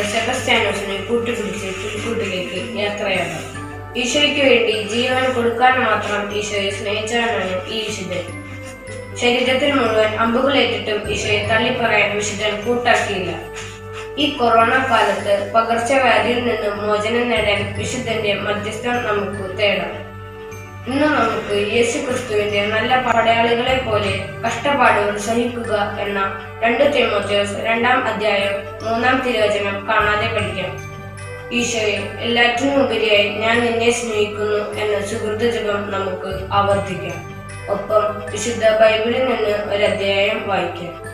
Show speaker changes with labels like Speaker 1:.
Speaker 1: സെബസ്ത്യാനോസിനെ കൂട്ടുപിടിച്ച് പുൽക്കൂട്ടിലേക്ക് യാത്രയാകാം ഈശോയ്ക്ക് വേണ്ടി ജീവൻ കൊടുക്കാൻ മാത്രം ഈശോയെ സ്നേഹിച്ചവനാണ് ഈ വിശുദ്ധൻ ശരീരത്തിൽ മുഴുവൻ അമ്പുകളേറ്റിട്ടും ഈശോയെ തള്ളിപ്പറയാൻ വിശുദ്ധൻ കൂട്ടാക്കിയില്ല ഈ കൊറോണ കാലത്ത് പകർച്ചവ്യാധിയിൽ നിന്ന് മോചനം നേടാൻ വിശുദ്ധന്റെ മധ്യസ്ഥം നമുക്ക് തേടാം ഇന്ന് നമുക്ക് യേശു ക്രിസ്തുവിന്റെ നല്ല പടയാളികളെ പോലെ കഷ്ടപ്പാടുകൾ സഹിക്കുക എന്ന രണ്ട് തിമോത്തിയോസ് രണ്ടാം അധ്യായം മൂന്നാം തിരുവചനം കാണാതെ പഠിക്കാം ഈശോയെ എല്ലാറ്റിനും ഉപരിയായി ഞാൻ നിന്നെ സ്നേഹിക്കുന്നു എന്ന സുഹൃത്ത് ജപം നമുക്ക് ആവർത്തിക്കാം ഒപ്പം വിശുദ്ധ ബൈബിളിൽ നിന്ന് ഒരു അധ്യായം വായിക്കാം